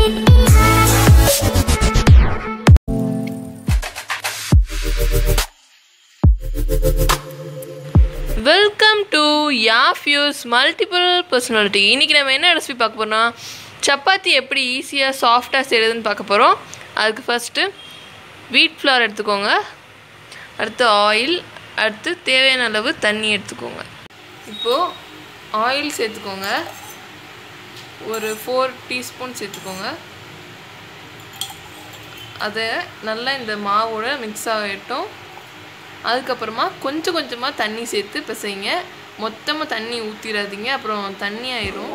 Welcome to யாஃப்யூஸ் multiple personality இன்றைக்கி நம்ம என்ன ரெசிபி பார்க்க போகிறோம்னா சப்பாத்தி எப்படி ஈஸியாக சாஃப்டாக செய்கிறதுன்னு பார்க்க போகிறோம் அதுக்கு ஃபஸ்ட்டு வீட் ஃப்ளார் எடுத்துக்கோங்க அடுத்து ஆயில் அடுத்து தேவையான அளவு தண்ணி எடுத்துக்கோங்க இப்போது ஆயில் சேர்த்துக்கோங்க ஒரு ஃபோர் டீஸ்பூன் சேர்த்துக்கோங்க அதை நல்லா இந்த மாவோட மிக்ஸ் ஆகட்டும் அதுக்கப்புறமா கொஞ்சம் கொஞ்சமாக தண்ணி சேர்த்து பிசைங்க மொத்தமாக தண்ணி ஊற்றிடாதீங்க அப்புறம் தண்ணி ஆயிரும்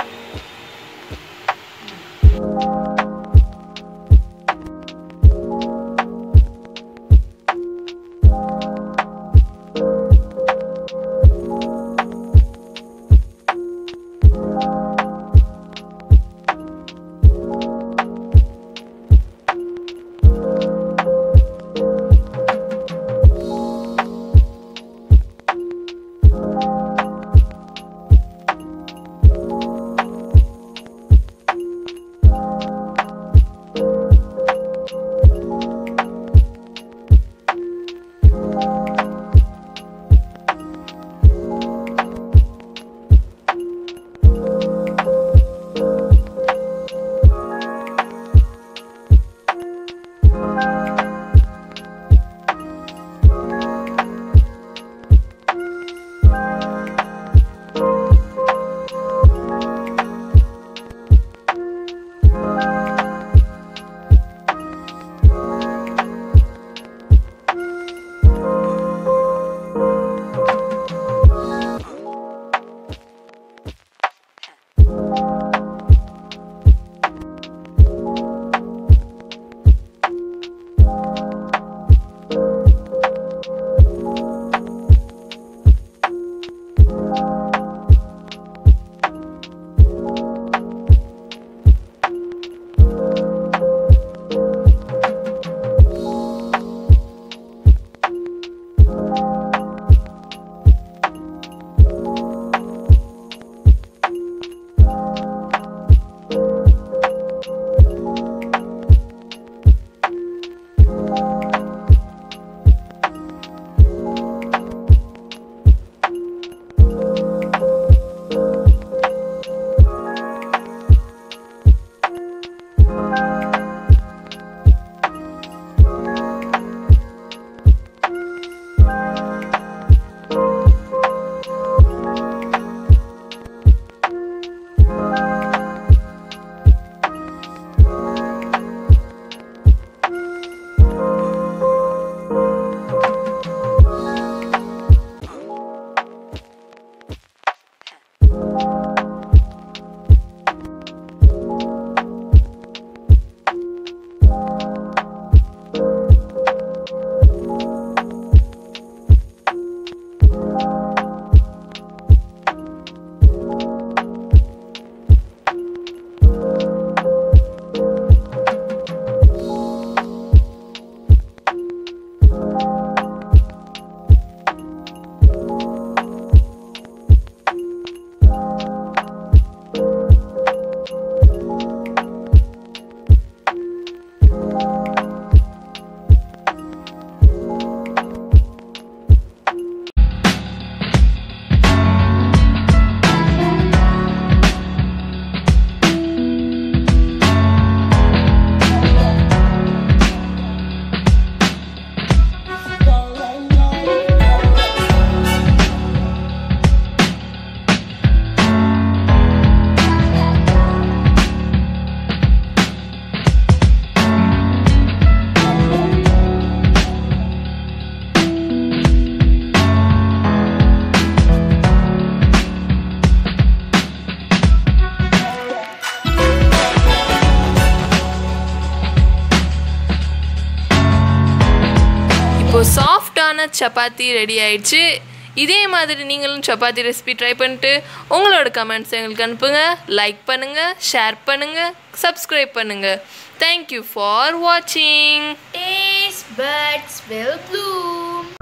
இப்போ சாஃப்டான சப்பாத்தி ரெடி ஆயிடுச்சு இதே மாதிரி நீங்களும் சப்பாத்தி ரெசிபி ட்ரை பண்ணிட்டு உங்களோட கமெண்ட்ஸ் எங்களுக்கு அனுப்புங்க லைக் பண்ணுங்கள் ஷேர் பண்ணுங்கள் சப்ஸ்கிரைப் பண்ணுங்கள் தேங்க்யூ ஃபார் வாட்சிங் Taste buds will bloom.